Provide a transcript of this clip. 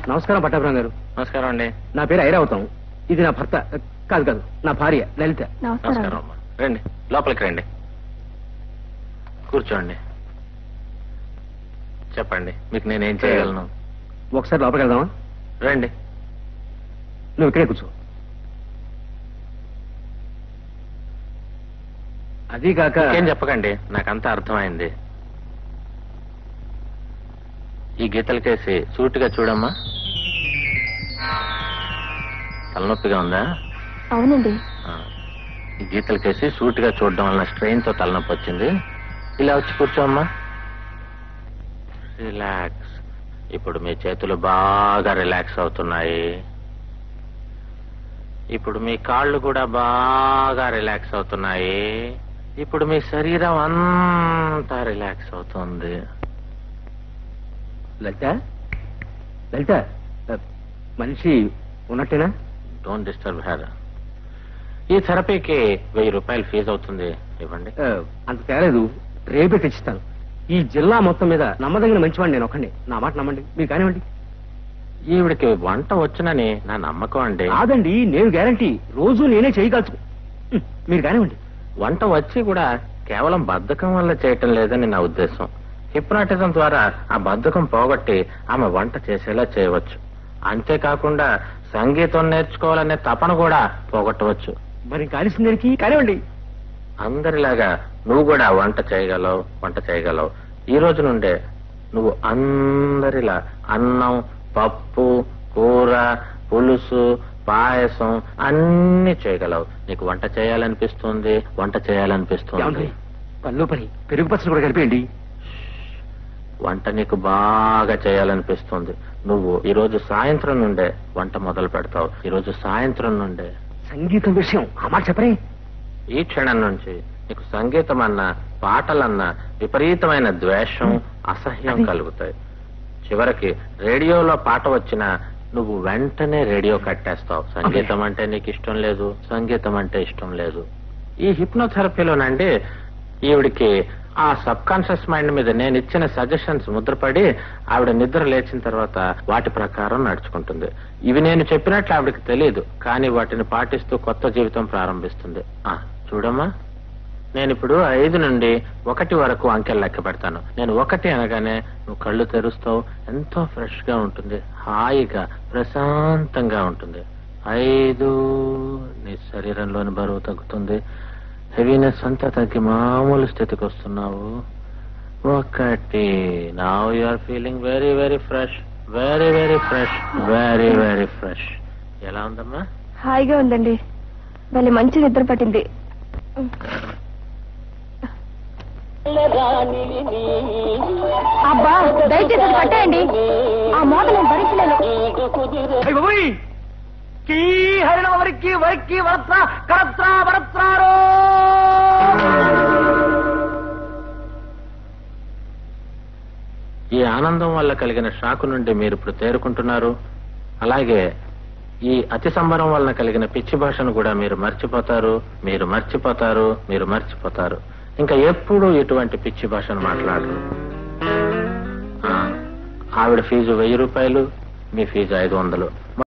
నమస్కారం పట్టాభిరామ్ గారు నమస్కారం అండి నా పేరు ఐరావతం ఇది నా భర్త కాదు కాదు నా భార్య లలిత నమస్కారం అమ్మా రండి లోపలికి రండి కూర్చోండి చెప్పండి మీకు నేనేం చేయగలను ఒకసారి లోపలికి వెళ్దామా రండి నువ్వు ఇక్కడే కూర్చో అది కాక ఏం చెప్పకండి నాకంతా అర్థమైంది ఈ గీతలకేసి సూటిగా చూడమ్మా తలనొప్పిగా ఉందా అవునండి ఆ. ఈ గీతలకేసి సూటిగా చూడడం వలన స్ట్రెయిన్ తో తలనొప్పి వచ్చింది ఇలా వచ్చి కూర్చోమ్మా రిలాక్స్ ఇప్పుడు మీ చేతులు బాగా రిలాక్స్ అవుతున్నాయి ఇప్పుడు మీ కాళ్ళు కూడా బాగా రిలాక్స్ అవుతున్నాయి ఇప్పుడు మీ శరీరం అంతా రిలాక్స్ అవుతుంది లలిత లలిత ఆ, మనిషి ఉన్నట్టేనా డోంట్ డిస్టర్బ్ హెర్ ఈ థెరపీకి వెయ్యి రూపాయలు ఫీజు అవుతుంది ఇవ్వండి ఆ, అంత తేలేదు రేపే తెచ్చిస్తాను ఈ జిల్లా మొత్తం మీద నమ్మదగిన మంచివాడిని నేను ఒకండి నా మాట నమ్మండి మీరు కానివ్వండి ఈవిడికి వంట వచ్చునని నా నమ్మకం అండి కాదండి నేను గ్యారంటీ రోజు నేనే చేయగలుచు ఉం, మీరు కానివ్వండి వంట వచ్చి కూడా కేవలం బద్ధకం వల్ల చేయటం లేదని నా ఉద్దేశం హిప్నాటిజం ద్వారా ఆ బద్ధకం పోగొట్టి ఆమె వంట చేసేలా చేయవచ్చు అంతేకాకుండా సంగీతం నేర్చుకోవాలనే తపన కూడా పోగొట్టవచ్చు మరి కాలిసిన దానికి కానివ్వండి అందరిలాగా నువ్వు కూడా వంట చేయగలవు వంట చేయగలవు ఈ రోజు నుండే నువ్వు అందరిలా అన్నం పప్పు కూర పులుసు పాయసం అన్ని చేయగలవు నీకు వంట చేయాలనిపిస్తుంది వంట చేయాలనిపిస్తుంది ఏమండి పనిలో పని పెరుగు పచ్చడి కూడా కలిపేయండి వంట నీకు బాగా చేయాలనిపిస్తుంది నువ్వు ఈ రోజు సాయంత్రం నుండే వంట మొదలు పెడతావు ఈ రోజు సాయంత్రం నుండే సంగీతం విషయం ఆ మాట చెప్పరే ఈ క్షణం నుంచి నీకు సంగీతం అన్న పాటలన్న విపరీతమైన ద్వేషం అసహ్యం అది- కలుగుతాయి చివరికి రేడియోలో పాట వచ్చినా నువ్వు వెంటనే రేడియో కట్టేస్తావు సంగీతం అంటే నీకు ఇష్టం లేదు సంగీతం అంటే ఇష్టం లేదు ఈ హిప్నోథెరపీలోనండి ఈవిడికి ఆ సబ్ కాన్షియస్ మైండ్ మీద నేను ఇచ్చిన సజెషన్స్ ముద్రపడి ఆవిడ నిద్ర లేచిన తర్వాత వాటి ప్రకారం నడుచుకుంటుంది ఇవి నేను చెప్పినట్లు ఆవిడకి తెలియదు కానీ వాటిని పాటిస్తూ కొత్త జీవితం ప్రారంభిస్తుంది ఆ చూడమ్మా నేను ఇప్పుడు ఐదు నుండి ఒకటి వరకు అంకెలు లెక్క పెడతాను నేను ఒకటి అనగానే నువ్వు కళ్ళు తెరుస్తావు ఎంతో ఫ్రెష్ గా ఉంటుంది హాయిగా ప్రశాంతంగా ఉంటుంది ఐదు నీ శరీరంలోని బరువు తగ్గుతుంది హెవీనెస్ అంతా తగ్గి మామూలు స్థితికి వస్తున్నావు ఒకటి now you are feeling very very fresh very very fresh very very fresh ఎలా ఉందమ్మా హాయిగా ఉందండి భలే మంచి నిద్ర పట్టింది అబ్బా దయచేసి అది కట్టేయండి ఆ మోత నేను భరించలేను అయ్ బాబోయ్! కీ హరిణ వరికి వరికి వరత్ర కరత్ర వరత్రారో ఈ ఆనందం వల్ల కలిగిన షాకు నుండి మీరు ఇప్పుడు తేరుకుంటున్నారు అలాగే ఈ అతి సంబరం వలన కలిగిన పిచ్చి భాషను కూడా మీరు మర్చిపోతారు మీరు మర్చిపోతారు మీరు మర్చిపోతారు ఇంకా ఎప్పుడూ ఇటువంటి పిచ్చి భాషను మాట్లాడరు ఆ, ఆవిడ ఫీజు వెయ్యి రూపాయలు మీ ఫీజు ఐదు వందలు